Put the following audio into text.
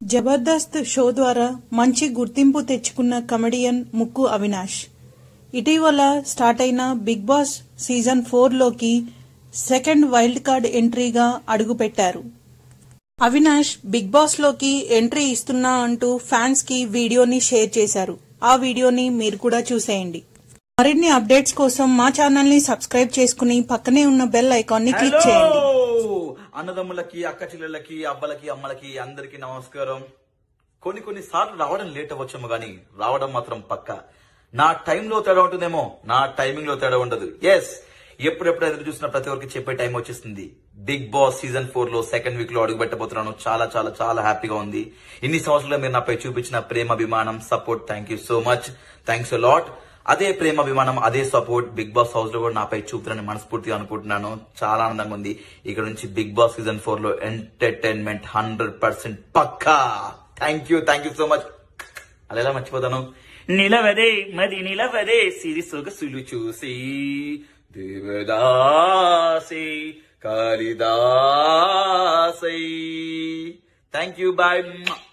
Jabardasth show ద్వారా మంచి గుర్తింపు తెచ్చుకున్న కమెడియన్ ముక్కు అవినాష్ ఇటీవల స్టార్ట్ అయిన బిగ్ బాస్ సీజన్ ఫోర్ లోకి సెకండ్ వైల్డ్ కార్డ్ ఎంట్రీగా అడుగుపెట్టారు అవినాష్ బిగ్ బాస్ లోకి ఎంట్రీ ఇస్తున్నా అంటూ ఫ్యాన్స్ కి వీడియోని షేర్ చేశారు ఆ వీడియోని మీరు కూడా చూసేయండి మరిన్ని అప్డేట్స్ కోసం మా ఛానల్ ని సబ్స్క్రైబ్ చేసుకుని పక్కనే ఉన్న బెల్ ఐకాన్ ని క్లిక్ చేయండి హలో! అన్నదమ్ములకి అక్క చెల్లెళ్ళకి అవ్వలకి అమ్మలకి అందరికి నమస్కారం కొన్ని కొన్ని సార్లు రావడం లేట్ అవ్వచ్చేమో గానీ రావడం మాత్రం పక్క నా టైంలో తేడా ఉంటుందేమో నా టైమింగ్ లో తేడా ఉండదు ఎస్ ఎప్పుడెప్పుడు ఎదురు చూసిన ప్రతి ఒక్కరికి చెప్పే టైం వచ్చేస్తుంది బిగ్ బాస్ సీజన్ ఫోర్ లో సెకండ్ వీక్ లో అడుగు పెట్టబోతున్నాను చాలా చాలా చాలా హ్యాపీగా ఉంది ఇన్ని సంవత్సరాలు మీరు నాపై చూపించిన ప్రేమ అభిమానం support thank you so much thanks lot అదే ప్రేమ అభిమానం అదే సపోర్ట్ బిగ్ బాస్ హౌస్ లో కూడా నాపై చూపుతారని మనస్ఫూర్తిగా అనుకుంటున్నాను చాలా ఆనందంగా ఉంది ఇక్కడ నుంచి బిగ్ బాస్ సీజన్ ఫోర్ లో ఎంటర్టైన్మెంట్ హండ్రెడ్ పర్సెంట్ పక్కా thank you thank you so much అలా ఎలా మర్చిపోతాను నిలవదే మది నిలవదే సిరి సొగసులు చూసి దేవదాసి కాళిదాసై థ్యాంక్ యూ బాయ్